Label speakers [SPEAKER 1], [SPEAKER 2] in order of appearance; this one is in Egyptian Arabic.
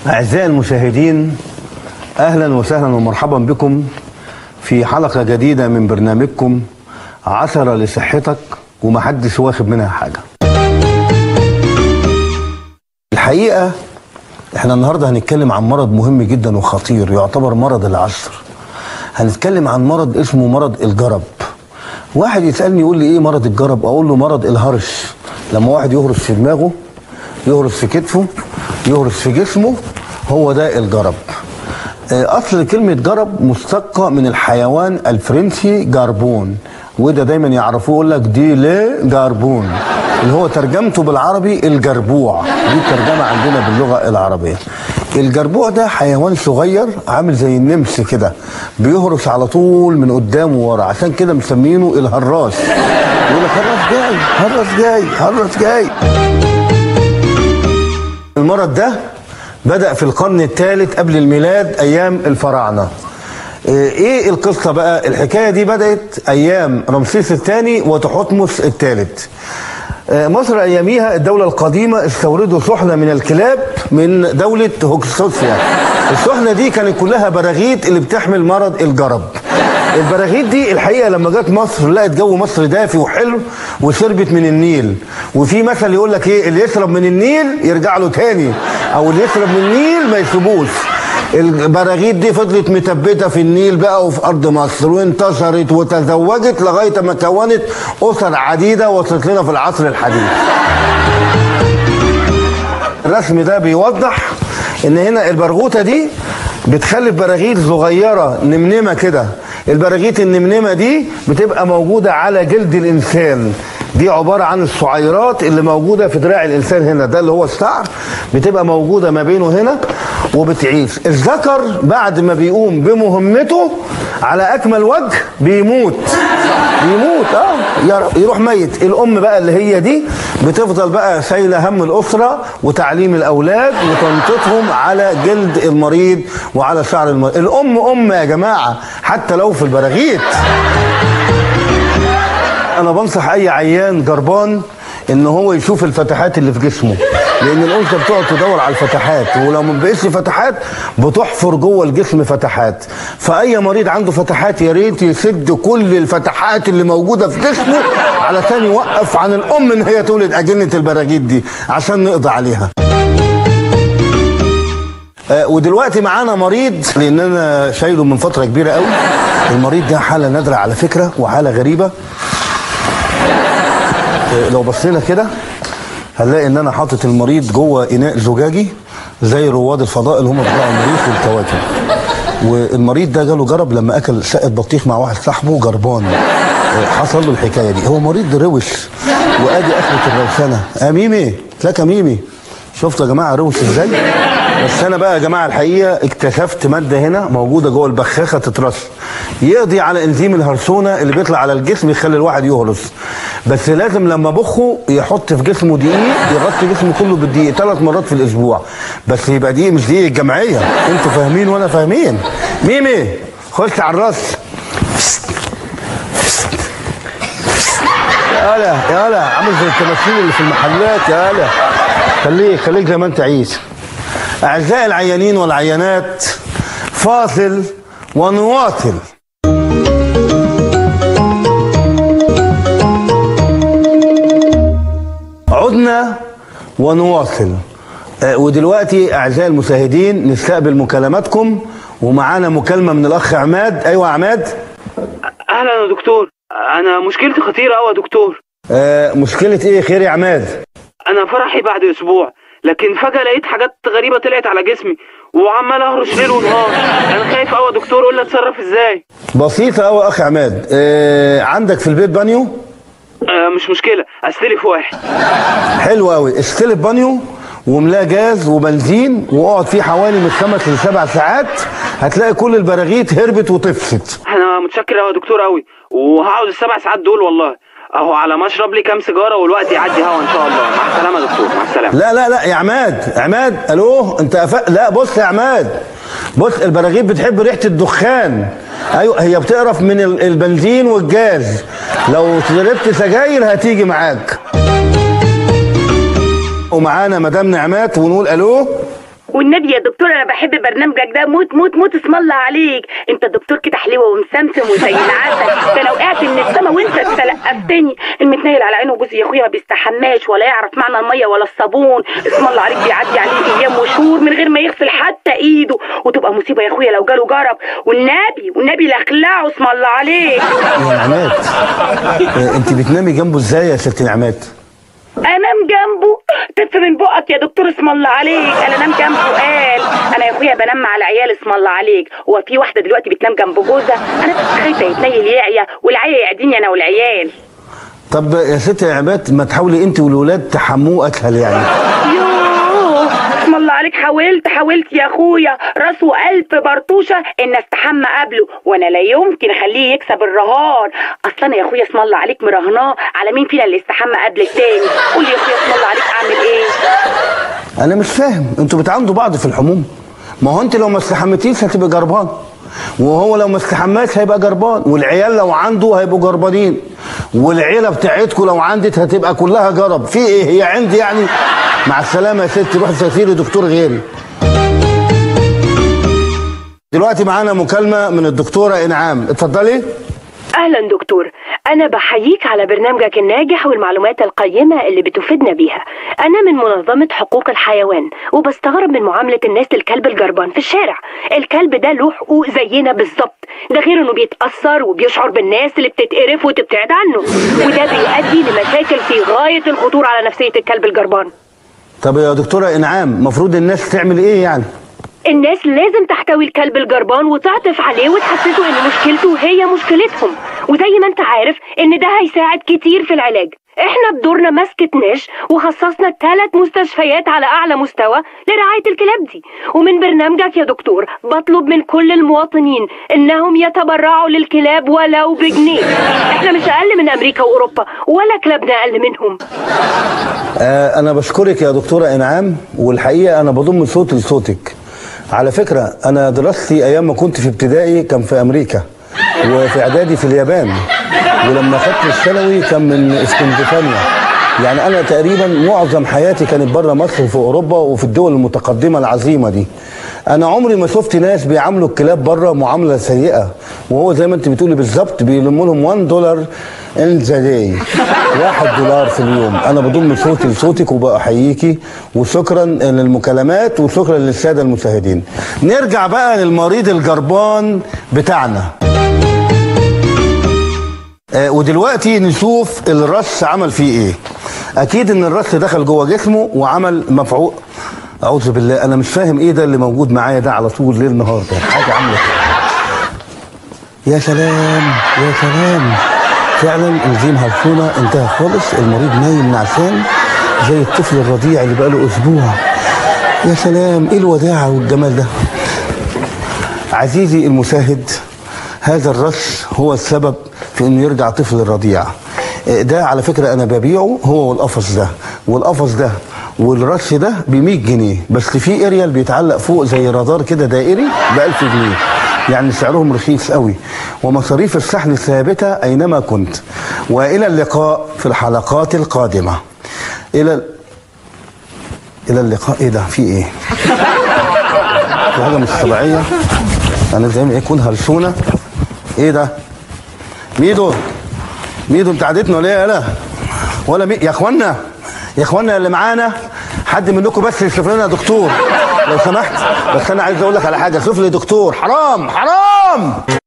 [SPEAKER 1] أعزائي المشاهدين أهلا وسهلا ومرحبا بكم في حلقة جديدة من برنامجكم عشرة لصحتك ومحدش واخد منها حاجة الحقيقة احنا النهاردة هنتكلم عن مرض مهم جدا وخطير يعتبر مرض العصر هنتكلم عن مرض اسمه مرض الجرب واحد يسألني يقول لي ايه مرض الجرب اقول له مرض الهرش لما واحد يهرس في دماغه يهرس في كتفه يهرس في جسمه هو ده الجرب آه، اصل كلمه جرب مشتقه من الحيوان الفرنسي جاربون وده دايما يعرفوه يقول لك دي لي جاربون اللي هو ترجمته بالعربي الجربوع دي الترجمه عندنا باللغه العربيه الجربوع ده حيوان صغير عامل زي النمس كده بيهرس على طول من قدام وورا عشان كده مسمينه الهراس يقول لك هراس جاي هراس جاي هراس جاي المرض ده بدأ في القرن الثالث قبل الميلاد أيام الفراعنة ايه القصة بقى الحكاية دي بدأت أيام رمسيس الثاني وتحتمس الثالث مصر أياميها الدولة القديمة استوردوا شحنة من الكلاب من دولة هوكسوسيا الشحنة دي كانت كلها براغيث اللي بتحمل مرض الجرب البراغيث دي الحقيقه لما جت مصر لقت جو مصر دافي وحلو وشربت من النيل وفي مثل يقول لك ايه اللي يشرب من النيل يرجع له تاني او اللي يشرب من النيل ما يسيبوش البراغيث دي فضلت متبته في النيل بقى وفي ارض مصر وانتشرت وتزوجت لغايه ما كونت اسر عديده وصلت لنا في العصر الحديث. الرسم ده بيوضح ان هنا البرغوثه دي بتخلف براغيث صغيره نمنمه كده البراغيث النمنمه دي بتبقى موجوده على جلد الانسان دي عباره عن الصعيرات اللي موجوده في دراع الانسان هنا ده اللي هو الشعر بتبقى موجوده ما بينه هنا وبتعيش الذكر بعد ما بيقوم بمهمته على اكمل وجه بيموت بيموت اه يروح ميت الام بقى اللي هي دي بتفضل بقى شايله هم الاسره وتعليم الاولاد وتنطيطهم على جلد المريض وعلى شعر المريض الام ام يا جماعه حتى لو في البراغيث انا بنصح اي عيان جربان ان هو يشوف الفتحات اللي في جسمه لان الانثى بتقعد تدور على الفتحات ولو ما بقتش فتحات بتحفر جوه الجسم فتحات فاي مريض عنده فتحات يا ريت يسد كل الفتحات اللي موجوده في جسمه علشان يوقف عن الام ان هي تولد اجنه البراغيث دي عشان نقضي عليها آه ودلوقتي معانا مريض لان انا شايله من فتره كبيره قوي المريض ده حاله نادره على فكره وحاله غريبه لو بصينا كده هنلاقي ان انا حاطط المريض جوه اناء زجاجي زي رواد الفضاء اللي هم بتوع المريخ والكواكب والمريض ده جاله جرب لما اكل شقه بطيخ مع واحد صاحبه جربان حصل له الحكايه دي هو مريض روش وادي اخره الروشنه اه ميمي تلاقي ميمي شفتوا يا جماعه روش ازاي بس انا بقى يا جماعه الحقيقه اكتشفت ماده هنا موجوده جوه البخاخه تترش يقضي على انزيم الهرسونه اللي بيطلع على الجسم يخلي الواحد يهرس بس لازم لما بخه يحط في جسمه دقيق يغطي جسمه كله بالدقيق ثلاث مرات في الاسبوع بس يبقى دقيق مش دقيق الجمعيه انتوا فاهمين وانا فاهمين ميمي خش على الراس يا هلا يا هلا عامل زي التماثيل اللي في المحلات يا هلا خليك خليك زي ما انت عايز أعزائي العيانين والعيانات فاصل ونواصل عدنا ونواصل آه ودلوقتي أعزائي المشاهدين نستقبل مكالماتكم ومعانا مكالمة من الأخ عماد أيوة عماد
[SPEAKER 2] اهلا يا دكتور انا مشكلتي خطيره قوي يا دكتور
[SPEAKER 1] آه مشكلة إيه خير يا عماد
[SPEAKER 2] انا فرحي بعد اسبوع لكن فجاه لقيت حاجات غريبه طلعت على جسمي وعمال اهرش ليل ونهار انا خايف قوي يا دكتور قول لي اتصرف ازاي
[SPEAKER 1] بسيطة أوي يا أخ عماد آه عندك في البيت بانيو
[SPEAKER 2] آه مش مشكله استلف واحد
[SPEAKER 1] حلو قوي استلف بانيو وملاه جاز وبنزين واقعد فيه حوالي من خمس لسبع ساعات هتلاقي كل البراغيث هربت وطفت
[SPEAKER 2] انا متشكر قوي يا دكتور قوي وهقعد السبع ساعات دول والله اهو على ما اشرب لي كام سيجاره والوقت يعدي هوا ان شاء الله مع السلامه يا دكتور مع السلامه
[SPEAKER 1] لا لا لا يا عماد عماد الو انت أف... لا بص يا عماد بص البراغيث بتحب ريحه الدخان ايوه هي بتقرف من ال- البنزين والجاز لو شربت سجاير هتيجي معاك ومعانا مدام نعمات ونقول الو
[SPEAKER 3] والنبي يا دكتور انا بحب برنامجك ده موت موت موت اسم الله عليك انت دكتور كده حلوه ومسمسم وزي العسل ده لو وقعت من السما وانت تلقفتني المتنيل على عينه وجوزي يا اخويا ما بيستحماش ولا يعرف معنى الميه ولا الصابون اسم الله عليك بيعدي عليه ايام وشهور من غير ما يغسل حتى ايده وتبقى مصيبه يا اخويا لو جاله جرب والنبي والنبي لاخلعه اسم الله عليك
[SPEAKER 1] يا نعمات آه، انت بتنامي جنبه ازاي يا ست نعمات
[SPEAKER 3] انام جنبه تف من بقك يا دكتور اسم الله عليك انا انام جنبه قال انا يا اخويا بنام مع العيال اسم الله عليك هو في واحده دلوقتي بتنام جنب جوزها انا بس خايفه يتنيل يعيا والعيا يعديني انا والعيال
[SPEAKER 1] طب يا ست نعمات ما تحاولي انت والولاد تحموه اكل يعني
[SPEAKER 3] يوه اسم الله عليك حاولت حاولت يا اخويا راسه ألف برطوشه ان استحمى قبله وانا لا يمكن اخليه يكسب الرهان اصلا أنا يا اخويا اسم الله عليك مراهناه على مين فينا اللي استحمى قبل التاني قول لي يا اخويا اسم الله عليك اعمل ايه
[SPEAKER 1] انا مش فاهم انتوا بتعاندوا بعض في الحموم ما هو انت لو ما استحمتيش هتبقى جربان وهو لو ما استحماش هيبقى جربان والعيال لو عنده هيبقوا جربانين والعيله بتاعتكم لو عندت هتبقى كلها جرب في ايه هي عندي يعني مع السلامه يا ست روحي سافري دكتور غيري دلوقتي معانا مكالمه من الدكتوره انعام اتفضلي
[SPEAKER 4] أهلا دكتور أنا بحييك على برنامجك الناجح والمعلومات القيمة اللي بتفيدنا بيها أنا من منظمة حقوق الحيوان وبستغرب من معاملة الناس للكلب الجربان في الشارع الكلب ده له حقوق زينا بالظبط ده غير انه بيتأثر وبيشعر بالناس اللي بتتقرف وتبتعد عنه وده بيؤدي لمشاكل في غاية الخطورة على نفسية الكلب الجربان
[SPEAKER 1] طب يا دكتوره انعام المفروض الناس تعمل ايه يعني
[SPEAKER 4] الناس لازم تحتوي الكلب الجربان وتعطف عليه وتحسسه ان مشكلته هي مشكلتهم وزي ما انت عارف ان ده هيساعد كتير في العلاج احنا بدورنا ما سكتناش وخصصنا ثلاث مستشفيات على اعلى مستوى لرعاية الكلاب دي ومن برنامجك يا دكتور بطلب من كل المواطنين انهم يتبرعوا للكلاب ولو بجنيه احنا مش اقل من امريكا واوروبا ولا كلابنا اقل منهم
[SPEAKER 1] آه انا بشكرك يا دكتوره انعام والحقيقه انا بضم صوتي لصوتك على فكره انا دراستي ايام ما كنت في ابتدائي كان في امريكا وفي اعدادي في اليابان ولما خدت الثانوي كان من اسكندفانيا يعني انا تقريبا معظم حياتي كانت بره مصر وفي اوروبا وفي الدول المتقدمه العظيمه دي انا عمري ما شفت ناس بيعاملوا الكلاب بره معامله سيئه وهو زي ما انت بتقولي بالظبط بيلموا لهم 1 دولار ان ذا داي واحد دولار في اليوم انا بضم صوتي لصوتك وبحييكي وشكرا للمكالمات وشكرا للساده المشاهدين نرجع بقى للمريض الجربان بتاعنا آه، ودلوقتي نشوف الرش عمل فيه ايه اكيد ان الرش دخل جوه جسمه وعمل مفعول اعوذ بالله انا مش فاهم ايه ده اللي موجود معايا ده على طول ليل نهار ده حاجه عامله كده. يا سلام يا سلام فعلا الزيم هرسونه انتهى خالص المريض نايم نعسان زي الطفل الرضيع اللي بقاله اسبوع يا سلام ايه الوداعه والجمال ده عزيزي المشاهد هذا الرش هو السبب في انه يرجع طفل الرضيع ده على فكره انا ببيعه هو والقفص ده والقفص ده والرش ده ب 100 جنيه بس في اريال بيتعلق فوق زي رادار كده دائري ب 1000 جنيه يعني سعرهم رخيص قوي ومصاريف الشحن ثابته اينما كنت والى اللقاء في الحلقات القادمه الى الى اللقاء ايه ده في ايه في حاجه مش طبيعيه انا زي ما يكون هرسونه ايه ده ميدو ميدو انت عادتنا ولا ايه يالا ولا مي... يا اخوانا يا اخوانا اللي معانا حد منكم بس يشوف لنا دكتور لو سمحت بس انا عايز اقول لك على حاجه شوف لي دكتور حرام حرام